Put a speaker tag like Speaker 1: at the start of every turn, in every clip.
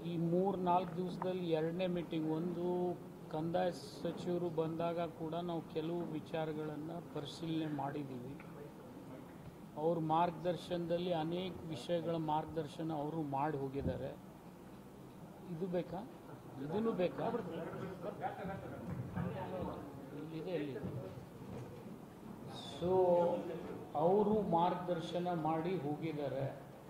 Speaker 1: ಈ ಮೂರು ನಾಲ್ಕು ದಿವಸದಲ್ಲಿ ಎರಡನೇ ಮೀಟಿಂಗ್ ಒಂದು ಕಂದಾಯ ಸಚಿವರು ಬಂದಾಗ ಕೂಡ ನಾವು ಕೆಲವು ವಿಚಾರಗಳನ್ನು ಪರಿಶೀಲನೆ ಮಾಡಿದ್ದೀವಿ ಅವ್ರ ಮಾರ್ಗದರ್ಶನದಲ್ಲಿ ಅನೇಕ ವಿಷಯಗಳ ಮಾರ್ಗದರ್ಶನ ಅವರು ಮಾಡಿ ಹೋಗಿದ್ದಾರೆ ಇದು ಬೇಕಾ ಇದನ್ನು ಬೇಕಾ ಇಲ್ಲಿದೆ ಇಲ್ಲಿ ಸೊ ಅವರು ಮಾರ್ಗದರ್ಶನ ಮಾಡಿ ಹೋಗಿದ್ದಾರೆ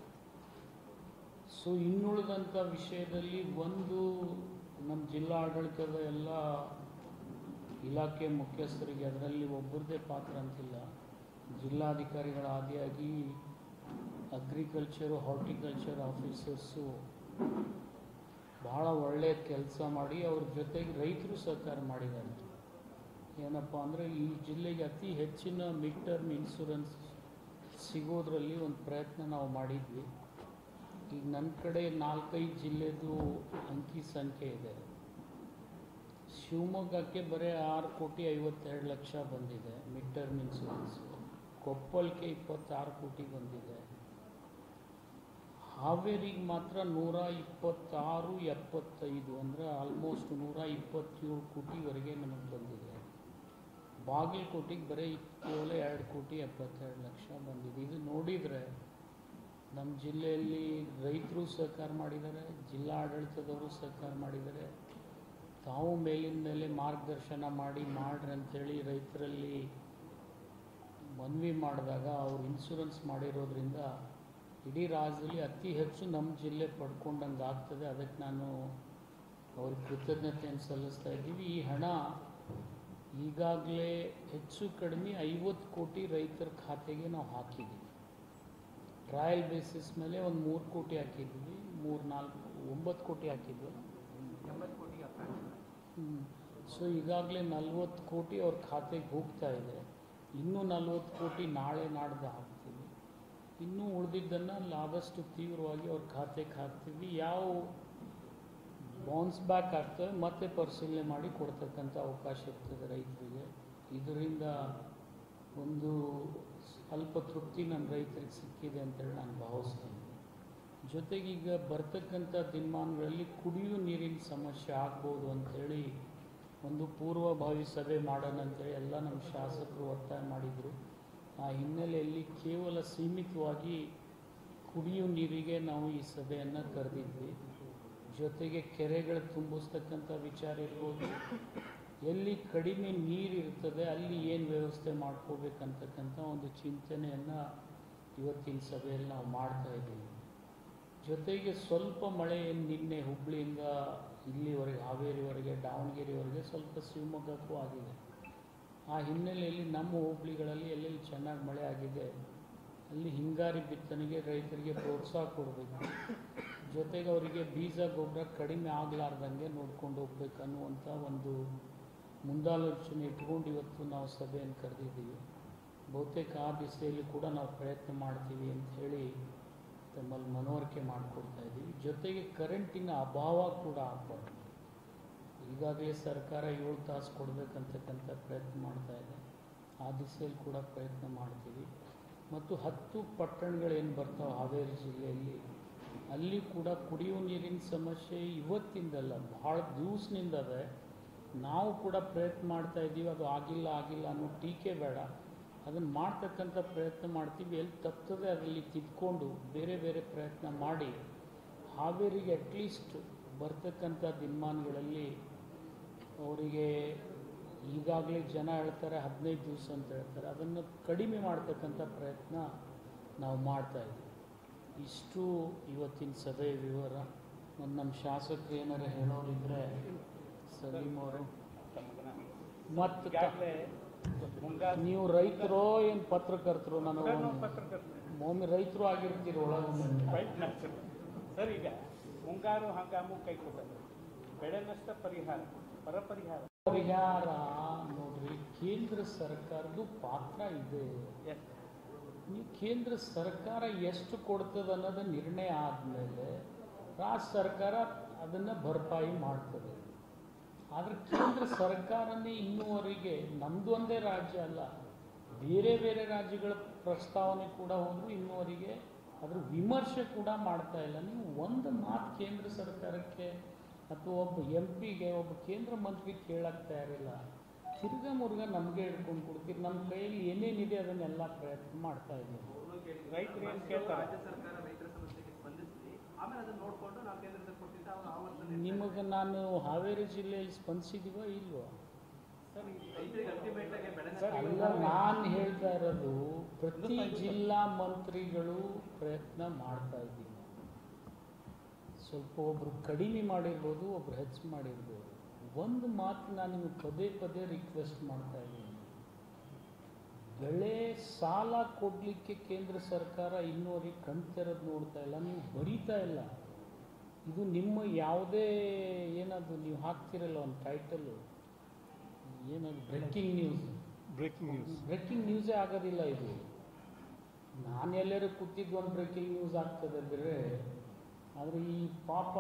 Speaker 1: ಸೊ ಇನ್ನುಳಿದಂಥ ವಿಷಯದಲ್ಲಿ ಒಂದು ನಮ್ಮ ಜಿಲ್ಲಾಡಳಿತದ ಎಲ್ಲ ಇಲಾಖೆ ಮುಖ್ಯಸ್ಥರಿಗೆ ಅದರಲ್ಲಿ ಒಬ್ಬರದೇ ಪಾತ್ರ ಅಂತಿಲ್ಲ ಜಿಲ್ಲಾಧಿಕಾರಿಗಳ ಆದಿಯಾಗಿ ಅಗ್ರಿಕಲ್ಚರು ಹಾರ್ಟಿಕಲ್ಚರ್ ಆಫೀಸರ್ಸು ಭಾಳ ಒಳ್ಳೆಯ ಕೆಲಸ ಮಾಡಿ ಅವ್ರ ಜೊತೆಗೆ ರೈತರು ಸಹಕಾರ ಮಾಡಿದ್ದಾರೆ ಏನಪ್ಪ ಅಂದರೆ ಈ ಜಿಲ್ಲೆಗೆ ಅತಿ ಹೆಚ್ಚಿನ ಮಿಡ್ ಟರ್ಮ್ ಇನ್ಶೂರೆನ್ಸ್ ಸಿಗೋದ್ರಲ್ಲಿ ಒಂದು ಪ್ರಯತ್ನ ನಾವು ಮಾಡಿದ್ವಿ ಈಗ ನನ್ನ ಕಡೆ ನಾಲ್ಕೈದು ಜಿಲ್ಲೆದು ಅಂಕಿ ಸಂಖ್ಯೆ ಇದೆ ಶಿವಮೊಗ್ಗಕ್ಕೆ ಬರೀ ಆರು ಕೋಟಿ ಐವತ್ತೆರಡು ಲಕ್ಷ ಬಂದಿದೆ ಮಿಡ್ ಟರ್ಮ್ ಇನ್ಶೂರೆನ್ಸ್ ಕೊಪ್ಪಳಕ್ಕೆ ಇಪ್ಪತ್ತಾರು ಕೋಟಿ ಬಂದಿದೆ ಹಾವೇರಿಗೆ ಮಾತ್ರ ನೂರ ಇಪ್ಪತ್ತಾರು ಎಪ್ಪತ್ತೈದು ಅಂದರೆ ಆಲ್ಮೋಸ್ಟ್ ನೂರ ಇಪ್ಪತ್ತೇಳು ಕೋಟಿವರೆಗೆ ನಮಗೆ ಬಂದಿದೆ ಬಾಗಲಕೋಟೆಗೆ ಬರೀ ಕೇವಲ ಎರಡು ಕೋಟಿ ಎಪ್ಪತ್ತೆರಡು ಲಕ್ಷ ಬಂದಿದೆ ಇದು ನೋಡಿದರೆ ನಮ್ಮ ಜಿಲ್ಲೆಯಲ್ಲಿ ರೈತರು ಸಹಕಾರ ಮಾಡಿದ್ದಾರೆ ಜಿಲ್ಲಾ ಆಡಳಿತದವರು ಸಹಕಾರ ಮಾಡಿದ್ದಾರೆ ತಾವು ಮೇಲಿನ ಮೇಲೆ ಮಾರ್ಗದರ್ಶನ ಮಾಡಿ ಮಾಡ್ರಿ ಅಂಥೇಳಿ ರೈತರಲ್ಲಿ ಮನವಿ ಮಾಡಿದಾಗ ಅವ್ರು ಇನ್ಶೂರೆನ್ಸ್ ಮಾಡಿರೋದ್ರಿಂದ ಇಡೀ ರಾಜ್ಯದಲ್ಲಿ ಅತಿ ಹೆಚ್ಚು ನಮ್ಮ ಜಿಲ್ಲೆ ಪಡ್ಕೊಂಡಂಗೆ ಆಗ್ತದೆ ಅದಕ್ಕೆ ನಾನು ಅವ್ರಿಗೆ ಕೃತಜ್ಞತೆಯನ್ನು ಸಲ್ಲಿಸ್ತಾ ಇದ್ದೀವಿ ಈ ಹಣ ಈಗಾಗಲೇ ಹೆಚ್ಚು ಕಡಿಮೆ ಐವತ್ತು ಕೋಟಿ ರೈತರ ಖಾತೆಗೆ ನಾವು ಹಾಕಿದ್ದೀವಿ ಟ್ರಯಲ್ ಬೇಸಿಸ್ ಮೇಲೆ ಒಂದು ಮೂರು ಕೋಟಿ ಹಾಕಿದ್ವಿ ಮೂರು ನಾಲ್ಕು ಒಂಬತ್ತು ಕೋಟಿ ಹಾಕಿದ್ವಿ ಸೊ ಈಗಾಗಲೇ ನಲ್ವತ್ತು ಕೋಟಿ ಅವ್ರ ಖಾತೆಗೆ ಹೋಗ್ತಾ ಇದೆ ಇನ್ನೂ ನಲ್ವತ್ತು ಕೋಟಿ ನಾಳೆ ನಾಡ್ದು ಹಾಕ್ತೀವಿ ಇನ್ನೂ ಉಳಿದಿದ್ದನ್ನು ಆದಷ್ಟು ತೀವ್ರವಾಗಿ ಅವ್ರ ಖಾತೆಗೆ ಹಾಕ್ತೀವಿ ಯಾವ ಬೌನ್ಸ್ ಬ್ಯಾಕ್ ಆಗ್ತವೆ ಮತ್ತೆ ಪರಿಶೀಲನೆ ಮಾಡಿ ಕೊಡ್ತಕ್ಕಂಥ ಅವಕಾಶ ಇರ್ತದೆ ರೈತರಿಗೆ ಇದರಿಂದ ಒಂದು ಅಲ್ಪ ತೃಪ್ತಿ ನಮ್ಮ ರೈತರಿಗೆ ಸಿಕ್ಕಿದೆ ಅಂತೇಳಿ ನಾನು ಭಾವಿಸ್ತೇನೆ ಜೊತೆಗೆ ಈಗ ಬರ್ತಕ್ಕಂಥ ದಿನಮಾನಗಳಲ್ಲಿ ಕುಡಿಯುವ ನೀರಿನ ಸಮಸ್ಯೆ ಆಗ್ಬೋದು ಅಂಥೇಳಿ ಒಂದು ಪೂರ್ವಭಾವಿ ಸಭೆ ಮಾಡೋಣ ಅಂತೇಳಿ ಎಲ್ಲ ನಮ್ಮ ಶಾಸಕರು ಒತ್ತಾಯ ಮಾಡಿದರು ಆ ಹಿನ್ನೆಲೆಯಲ್ಲಿ ಕೇವಲ ಸೀಮಿತವಾಗಿ ಕುಡಿಯುವ ನೀರಿಗೆ ನಾವು ಈ ಸಭೆಯನ್ನು ಕರೆದಿದ್ವಿ ಜೊತೆಗೆ ಕೆರೆಗಳು ತುಂಬಿಸ್ತಕ್ಕಂಥ ವಿಚಾರ ಇರ್ಬೋದು ಎಲ್ಲಿ ಕಡಿಮೆ ನೀರು ಇರ್ತದೆ ಅಲ್ಲಿ ಏನು ವ್ಯವಸ್ಥೆ ಮಾಡ್ಕೋಬೇಕಂತಕ್ಕಂಥ ಒಂದು ಚಿಂತನೆಯನ್ನು ಇವತ್ತಿನ ಸಭೆಯಲ್ಲಿ ನಾವು ಮಾಡ್ತಾ ಇದ್ದೀವಿ ಜೊತೆಗೆ ಸ್ವಲ್ಪ ಮಳೆ ಏನ್ ನಿನ್ನೆ ಹುಬ್ಬಳ್ಳಿಯಿಂದ ಇಲ್ಲಿವರೆಗೆ ಹಾವೇರಿವರೆಗೆ ದಾವಣಗೆರೆವರೆಗೆ ಸ್ವಲ್ಪ ಶಿವಮೊಗ್ಗಕ್ಕೂ ಆಗಿದೆ ಆ ಹಿನ್ನೆಲೆಯಲ್ಲಿ ನಮ್ಮ ಹೋಬಳಿಗಳಲ್ಲಿ ಎಲ್ಲೆಲ್ಲಿ ಚೆನ್ನಾಗಿ ಮಳೆ ಆಗಿದೆ ಅಲ್ಲಿ ಹಿಂಗಾರಿ ಬಿತ್ತನೆಗೆ ರೈತರಿಗೆ ಪ್ರೋತ್ಸಾಹ ಕೊಡಬೇಕು ಜೊತೆಗೆ ಅವರಿಗೆ ಬೀಜ ಗೊಬ್ಬರ ಕಡಿಮೆ ಆಗಲಾರ್ದಂಗೆ ನೋಡ್ಕೊಂಡು ಹೋಗ್ಬೇಕು ಅನ್ನುವಂಥ ಒಂದು ಮುಂದಾಲೋಚನೆ ಇಟ್ಕೊಂಡು ಇವತ್ತು ನಾವು ಸಭೆಯನ್ನು ಕರೆದಿದ್ದೀವಿ ಬಹುತೇಕ ಆ ದಿಸೆಯಲ್ಲಿ ಕೂಡ ನಾವು ಪ್ರಯತ್ನ ಮಾಡ್ತೀವಿ ಅಂತ ಹೇಳಿ ತಮ್ಮಲ್ಲಿ ಮನವರಿಕೆ ಮಾಡಿಕೊಡ್ತಾ ಇದ್ದೀವಿ ಜೊತೆಗೆ ಕರೆಂಟಿನ ಅಭಾವ ಕೂಡ ಆಗಬಾರ್ದು ಈಗಾಗಲೇ ಸರ್ಕಾರ ಏಳು ತಾಸು ಕೊಡಬೇಕಂತಕ್ಕಂಥ ಪ್ರಯತ್ನ ಮಾಡ್ತಾ ಇದೆ ಆ ದಿಸೆಯಲ್ಲಿ ಕೂಡ ಪ್ರಯತ್ನ ಮಾಡ್ತೀವಿ ಮತ್ತು ಹತ್ತು ಪಟ್ಟಣಗಳೇನು ಬರ್ತಾವೆ ಹಾವೇರಿ ಜಿಲ್ಲೆಯಲ್ಲಿ ಅಲ್ಲಿ ಕೂಡ ಕುಡಿಯುವ ನೀರಿನ ಸಮಸ್ಯೆ ಇವತ್ತಿಂದಲ್ಲ ಭಾಳ ದಿವಸನಿಂದವೆ ನಾವು ಕೂಡ ಪ್ರಯತ್ನ ಮಾಡ್ತಾ ಇದ್ದೀವಿ ಅದು ಆಗಿಲ್ಲ ಆಗಿಲ್ಲ ಅನ್ನೋ ಟೀಕೆ ಬೇಡ ಅದನ್ನು ಮಾಡ್ತಕ್ಕಂಥ ಪ್ರಯತ್ನ ಮಾಡ್ತೀವಿ ಎಲ್ಲಿ ತಪ್ತದೆ ಅದರಲ್ಲಿ ತಿದ್ಕೊಂಡು ಬೇರೆ ಬೇರೆ ಪ್ರಯತ್ನ ಮಾಡಿ ಹಾವೇರಿಗೆ ಅಟ್ಲೀಸ್ಟ್ ಬರ್ತಕ್ಕಂಥ ದಿನಮಾನಗಳಲ್ಲಿ ಅವರಿಗೆ ಈಗಾಗಲೇ ಜನ ಹೇಳ್ತಾರೆ ಹದಿನೈದು ದಿವಸ ಅಂತ ಹೇಳ್ತಾರೆ ಅದನ್ನು ಕಡಿಮೆ ಮಾಡ್ತಕ್ಕಂಥ ಪ್ರಯತ್ನ ನಾವು ಮಾಡ್ತಾ ಇದ್ದೀವಿ ಇಷ್ಟು ಇವತ್ತಿನ ಸಭೆಯ ವಿವರ ಮತ್ತು ನಮ್ಮ ಶಾಸಕರು ಏನಾರ ಹೇಳೋರಿದ್ರೆ ಸಲೀಂ ಅವರು ಮತ್ತು
Speaker 2: ಈಗಾಗಲೇ ಮುಂಗಾರು
Speaker 1: ನೀವು ರೈತರೋ ಏನು ಪತ್ರಕರ್ತರು ನನಗೆ
Speaker 2: ನಾನು ಪತ್ರಕರ್ತನೆ.
Speaker 1: ಒಮ್ಮೆ ರೈತರು ಆಗಿರ್ತೀರಿ ಒಳಗೆ
Speaker 2: ವೈಟ್ ನರ್ಸರಿ. ಸರ್ ಈಗ ಮುಂಗಾರು ಹಂಗಾಮು ಕೈಗೊಂಡದ್ದು ಬೆಳೆ ನಷ್ಟ ಪರಿಹಾರ ಬರ ಪರಿಹಾರ
Speaker 1: ಪರಿಹಾರ ನೋಡ್ರಿ ಕೇಂದ್ರ ಸರ್ಕಾರದ್ದು ಪಾತ್ರ ಇದೆ
Speaker 2: ಎಸ್
Speaker 1: ನೀವು ಕೇಂದ್ರ ಸರ್ಕಾರ ಎಷ್ಟು ಕೊಡ್ತದೆ ಅನ್ನೋದು ನಿರ್ಣಯ ಆದಮೇಲೆ ರಾಜ್ಯ ಸರ್ಕಾರ ಅದನ್ನು ಭರ್ಪಾಯಿ ಮಾಡ್ತದೆ ಆದರೆ ಕೇಂದ್ರ ಸರ್ಕಾರನೇ ಇನ್ನೂವರೆಗೆ ನಮ್ಮದು ಒಂದೇ ರಾಜ್ಯ ಅಲ್ಲ ಬೇರೆ ಬೇರೆ ರಾಜ್ಯಗಳ ಪ್ರಸ್ತಾವನೆ ಕೂಡ ಹೋದರೂ ಇನ್ನೂವರೆಗೆ ಅದ್ರ ವಿಮರ್ಶೆ ಕೂಡ ಮಾಡ್ತಾ ಇಲ್ಲ ನೀವು ಒಂದು ಮಾತು ಕೇಂದ್ರ ಸರ್ಕಾರಕ್ಕೆ ಅಥವಾ ಒಬ್ಬ ಎಂ ಪಿಗೆ ಒಬ್ಬ ಕೇಂದ್ರ ಮಂತ್ರಿ ಕೇಳಕ್ಕೆ ತಯಾರಿಲ್ಲ ತಿರ್ಗಾ ಮುರ್ಗ ನಮಗೆ ಹಿಡ್ಕೊಂಡು ಕೊಡ್ತೀರಿ ನಮ್ಮ ಕೈಯಲ್ಲಿ ಏನೇನಿದೆ ಅದನ್ನೆಲ್ಲ ಪ್ರಯತ್ನ ಮಾಡ್ತಾ ಇದ್ದೀವಿ
Speaker 2: ರೈತರು ಏನು ಕೇಳ್ತಾರೆ
Speaker 3: ರಾಜ್ಯ ಸರ್ಕಾರ ರೈತರ ಸಮಸ್ಯೆಗೆ ಸ್ಪಂದಿಸಲಿ ಆಮೇಲೆ ಅದನ್ನ ನೋಡ್ಕೊಂಡು ನಾವು ಕೇಂದ್ರಕ್ಕೆ ಕೊಟ್ಟಿದ್ದ ಅವ್ರು ಆವರ್ತನೆ
Speaker 1: ನಿಮಗೆ ನಾನು ಹಾವೇರಿ ಜಿಲ್ಲೆಯಲ್ಲಿ ಸ್ಪಂದಿಸಿದೀವ ಇಲ್ವೋ
Speaker 2: ಸರ್ ಈ
Speaker 3: ರೈತರಿಗೆ ಅಲ್ಟಿಮೇಟ್ ಆಗಿ ಬೆಳೆ
Speaker 2: ಸರ್,
Speaker 1: ಅಲ್ಲ ನಾನು ಹೇಳ್ತಾ ಇರೋದು ಪ್ರತಿ ಜಿಲ್ಲಾ ಮಂತ್ರಿಗಳು ಪ್ರಯತ್ನ ಮಾಡ್ತಾ ಇದ್ದೀವಿ ಸ್ವಲ್ಪ ಒಬ್ರು ಕಡಿಮೆ ಮಾಡಿರ್ಬೋದು ಒಬ್ರು ಹೆಚ್ಚು ಮಾಡಿರ್ಬೋದು ಒಂದು ಮಾತು ನಾನು ನಿಮಗೆ ಪದೇ ಪದೇ ರಿಕ್ವೆಸ್ಟ್ ಮಾಡ್ತಾ ಇದ್ದೀನಿ ಬೆಳೆ ಸಾಲ ಕೊಡಲಿಕ್ಕೆ ಕೇಂದ್ರ ಸರ್ಕಾರ ಇನ್ನೂವರೆಗೆ ಕಣ್ ತೆರೆದು ನೋಡ್ತಾ ಇಲ್ಲ ನೀವು ಬರೀತಾ ಇಲ್ಲ ಇದು ನಿಮ್ಮ ಯಾವುದೇ ಏನದು ನೀವು ಹಾಕ್ತಿರಲ್ಲ ಒಂದು ಟೈಟಲು ಏನದು breaking news
Speaker 4: breaking news
Speaker 1: breaking ನ್ಯೂಸೇ ಆಗೋದಿಲ್ಲ ಇದು ನಾನು ಎಲ್ಲರೂ ಕೂತಿದ್ದು ಒಂದು ಬ್ರೇಕಿಂಗ್ ನ್ಯೂಸ್ ಆಗ್ತದೆ ಬೇರೆ ಆದರೆ ಈ ಪಾಪ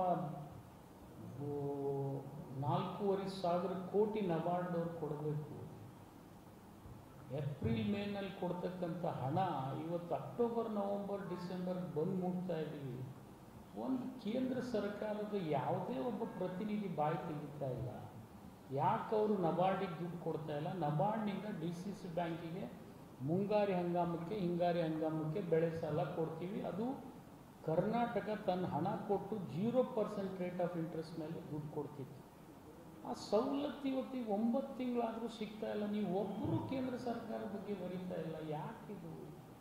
Speaker 1: ಓ, ನಾಲ್ಕೂವರೆ ಸಾವಿರ ಕೋಟಿ ನಬಾರ್ಡ್ನವ್ರು ಕೊಡಬೇಕು ಏಪ್ರಿಲ್ ಮೇನಲ್ಲಿ ಕೊಡ್ತಕ್ಕಂಥ ಹಣ ಇವತ್ತು ಅಕ್ಟೋಬರ್ ನವಂಬರ್ ಡಿಸೆಂಬರ್ ಬಂದು ಮುಟ್ತಾ ಇದ್ದೀವಿ ಒಂದು ಕೇಂದ್ರ ಸರ್ಕಾರದ ಯಾವುದೇ ಒಬ್ಬ ಪ್ರತಿನಿಧಿ ಬಾಯಿ ತೆಗಿತಾ ಇಲ್ಲ ಯಾಕೆ ಅವರು ನಬಾರ್ಡಿಗೆ ದುಡ್ಡು ಕೊಡ್ತಾ ಇಲ್ಲ ನಬಾರ್ಡ್ನಿಂದ ಡಿ ಸಿ ಸಿ ಬ್ಯಾಂಕಿಗೆ ಮುಂಗಾರಿ ಹಂಗಾಮಕ್ಕೆ ಹಿಂಗಾರಿ ಹಂಗಾಮಕ್ಕೆ ಬೆಳೆ ಸಾಲ ಕೊಡ್ತೀವಿ ಅದು ಕರ್ನಾಟಕ ತನ್ನ ಹಣ ಕೊಟ್ಟು zero percent rate of interest ಮೇಲೆ ದುಡ್ಡು ಕೊಡ್ತಿತ್ತು ಆ ಸವಲತ್ತು ಇವತ್ತಿಗೆ ಒಂಬತ್ತು ತಿಂಗಳಾದರೂ ಸಿಗ್ತಾ ಇಲ್ಲ ನೀವು ಒಬ್ಬರು ಕೇಂದ್ರ ಸರ್ಕಾರ ಬಗ್ಗೆ ಬರೀತಾ ಇಲ್ಲ ಯಾಕಿದು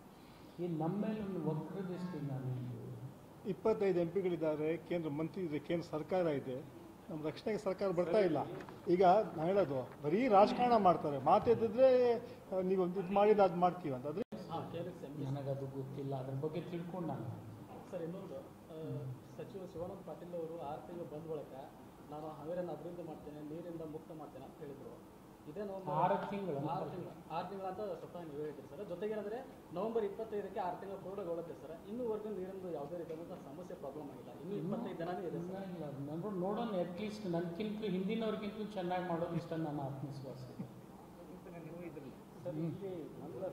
Speaker 1: ಈ ನಮ್ಮ ಮೇಲೆ ಒಂದು ವಕ್ರದೃಷ್ಟಿ ನಾನು ಇದು
Speaker 4: ಇಪ್ಪತ್ತೈದು ಎಂ ಪಿಗಳಿದ್ದಾರೆ ಕೇಂದ್ರ ಮಂತ್ರಿ ಇದೆ ಕೇಂದ್ರ ಸರ್ಕಾರ ಇದೆ ನಮ್ಮ ರಕ್ಷಣೆಗೆ ಸರ್ಕಾರ ಬರ್ತಾ ಇಲ್ಲ ಈಗ ನಾನು ಹೇಳೋದು ಬರೀ ರಾಜಕಾರಣ ಮಾಡ್ತಾರೆ ಮಾತೆತ್ತಿದ್ರೆ ನೀವು ಇದು ಮಾಡಿದ ಅದು ಮಾಡ್ತೀವಿ ಅಂತ ಅದ್ರೆ
Speaker 5: ಹಾಂ ಕೇರಳಕ್ಕೆ ಸೆಂಬಿ
Speaker 1: ನನಗದು ಗೊತ್ತಿಲ್ಲ ಅದ್ರ ಬಗ್ಗೆ ತಿಳ್ಕೊಂಡು ನಾನು
Speaker 5: ಸರ್ ಇನ್ನೊಂದು ಆ, ಸಚಿವ ಶಿವಾನಂದ ಪಾಟೀಲ್ ಅವರು ಆರು ತಿಂಗಳು ಬಂದ ಬಳಿಕ ನಾನು ಹಾವೇರಿಯನ್ನು ಅಭಿವೃದ್ಧಿ ಮಾಡ್ತೇನೆ ನೀರಿಂದ ಮುಕ್ತ ಮಾಡ್ತೇನೆ ಅಂತ ಹೇಳಿದರು ಇದೇ ನವಂಬರ್
Speaker 1: ಆರು ತಿಂಗಳು
Speaker 5: ಆರು ತಿಂಗಳು ಆರು ತಿಂಗಳು ಅಂತ ಸ್ವತಃ ನೀವು ಹೇಳ್ತೀರಿ ಸರ್ ಜೊತೆಗೆ ಏನಂದರೆ ನವಂಬರ್ ಇಪ್ಪತ್ತೈದಕ್ಕೆ ಆರು ತಿಂಗಳು ಪೂರ್ಣಗೊಳ್ಳುತ್ತೆ ಸರ್ ಇನ್ನೂವರೆಗೂ ನೀರಿಂದು ಯಾವುದೇ ರೀತಿಯಾದಂಥ ಸಮಸ್ಯೆ ಪ್ರಾಬ್ಲಮ್ ಆಗಿಲ್ಲ ಇನ್ನೂ ಇಪ್ಪತ್ತೈದು ದಿನನೇ ಇದೆ ಸರ್
Speaker 1: ಇಲ್ಲ ಇಲ್ಲ ನೋಡೋಣ ನೋಡೋಣ ಅಟ್ಲೀಸ್ಟ್ ನನಗಿಂತಲೂ ಹಿಂದಿನವ್ರಿಗಿಂತಲೂ ಚೆನ್ನಾಗಿ ಮಾಡೋದು ಇಷ್ಟ ನನ್ನ ಆತ್ಮವಿಶ್ವಾಸ ಇದೆ
Speaker 2: ನೀವು ಇದ್ರಲ್ಲಿ
Speaker 5: ಸರ್ ಇಲ್ಲಿ ಮಂಗಳ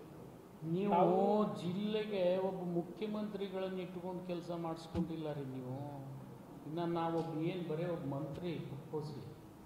Speaker 1: ನೀವು ಜಿಲ್ಲೆಗೆ ಒಬ್ಬ ಮುಖ್ಯಮಂತ್ರಿಗಳನ್ನ ಇಟ್ಕೊಂಡು ಕೆಲಸ ಮಾಡಿಸ್ಕೊಂಡಿಲ್ಲ ರೀ ನೀವು ಇನ್ನು ನಾವೊಬ್ಬ ಏನು ಬರೀ ಒಬ್ಬ ಮಂತ್ರಿ ಒಪ್ಪೋಸಿ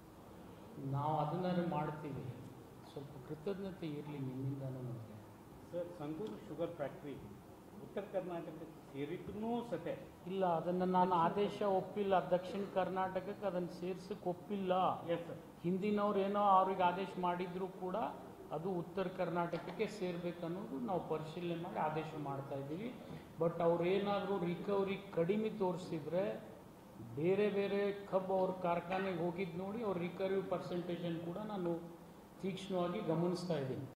Speaker 1: ನಾವು ಅದನ್ನಾರು ಮಾಡ್ತೀವಿ ಸ್ವಲ್ಪ ಕೃತಜ್ಞತೆ ಇರಲಿ ನಿಮ್ಮಿಂದನೂ ನಮಗೆ
Speaker 2: ಸರ್ ಸಂಗೂರು ಶುಗರ್ ಫ್ಯಾಕ್ಟ್ರಿ ಉತ್ತರ ಕರ್ನಾಟಕಕ್ಕೆ ಸೇರಿದ್ದೂ ಸತೆ
Speaker 1: ಇಲ್ಲ ಅದನ್ನು ನಾನು ಆದೇಶ ಒಪ್ಪಿಲ್ಲ ದಕ್ಷಿಣ ಕರ್ನಾಟಕಕ್ಕೆ ಅದನ್ನು ಸೇರ್ಸಕ್ಕೆ ಒಪ್ಪಿಲ್ಲ
Speaker 2: ಎಸ್ ಸರ್
Speaker 1: ಹಿಂದಿನವ್ರು ಏನೋ ಅವ್ರಿಗೆ ಆದೇಶ ಮಾಡಿದ್ರು ಕೂಡ ಅದು ಉತ್ತರ ಕರ್ನಾಟಕಕ್ಕೆ ಸೇರ್ಬೇಕನ್ನೋದು ನಾವು ಪರಿಶೀಲನೆ ಮಾಡಿ ಆದೇಶ ಮಾಡ್ತಾ ಇದ್ದೀವಿ ಬಟ್ ಅವ್ರೇನಾದರೂ ರಿಕವರಿ ಕಡಿಮೆ ತೋರಿಸಿದ್ರೆ ಬೇರೆ ಬೇರೆ ಕಬ್ಬು ಅವ್ರ ಕಾರ್ಖಾನೆಗೆ ಹೋಗಿದ್ದು ನೋಡಿ ಅವ್ರ ರಿಕವರಿ ಪರ್ಸೆಂಟೇಜನ್ನು ಕೂಡ ನಾನು ತೀಕ್ಷ್ಣವಾಗಿ ಗಮನಿಸ್ತಾ ಇದ್ದೀನಿ